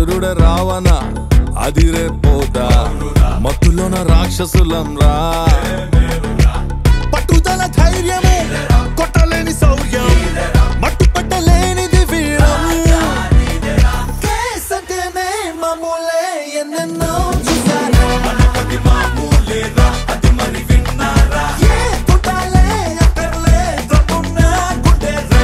అసురుడ రావణ అదిరే పోదా మత్తులోన రాక్షసులం రా పట్టుదల ధైర్యమే కొట్టలేని శౌర్యం మట్టు పట్టలేనిది వీరం కేసంటేనే మామూలే ఎన్నెన్నో చూసారా ఏ పుట్టాలే అక్కర్లే దమ్మున్నా గుండెరా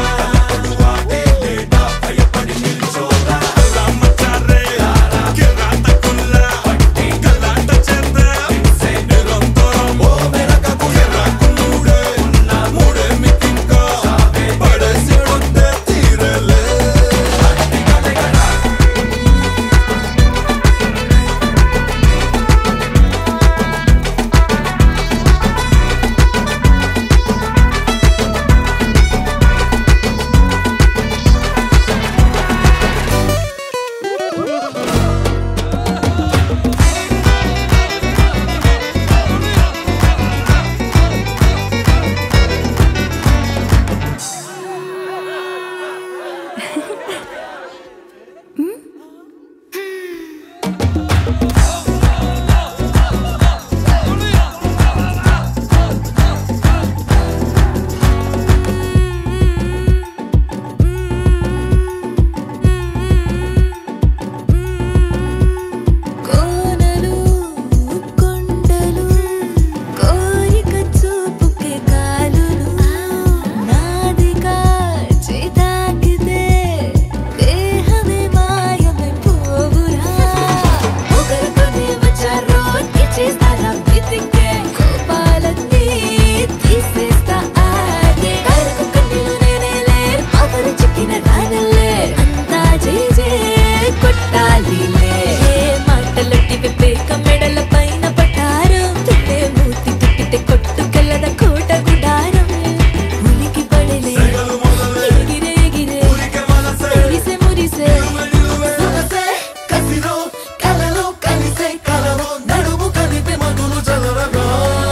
కోనలు కొండలు కోరిక చూపుకే కాలులు నాదిగా చేతాకితే దేహమే మాయమై పోవురా ఒకరితోనే వచ్చారో చేస్తారా వెతికే కోపాలన్నీ తీసేస్తా ఆగే కరకు కన్నీలు నేనేలే పవరు చిక్కిన రానలే అంతా చేజే కొట్టాలిలే ఏ మాటలొట్టి వివేక మెడల పైన పట్టారం తుల్లే మూతి తిట్టితే కొట్టుకెళ్ళద కోట గుడారం ఉలికి పడలే ఎగిరే ఎగిరే మురిసే మురిసే సొగసే కసిరో కలలో కలిసే కలలో నడుము కలిపే మధులు చదవగా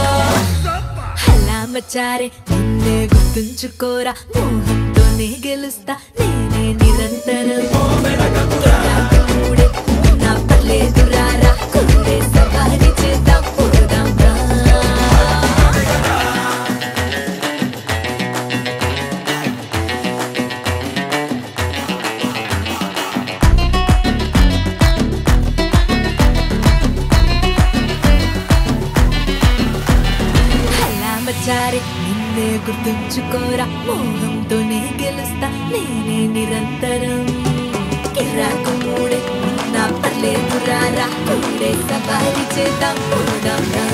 అలా మచ్చారే నిన్నే గుర్తుంచుకోరా మోహంతోనే గెలుస్తా నేనే నిరంతరం మూడే నా పర్లేదు రారా కుర్రే సవారి చేద్దాం పోదాం రా అలా మచ్చారే నిన్నే గుర్తుంచుకోరా మోహంతోనే గెలుస్తా నేనే నిరంతరం కిరాకు మూడే నా పర్లేదు రారా కూడే సవారి చేద్దాం పోదాం రా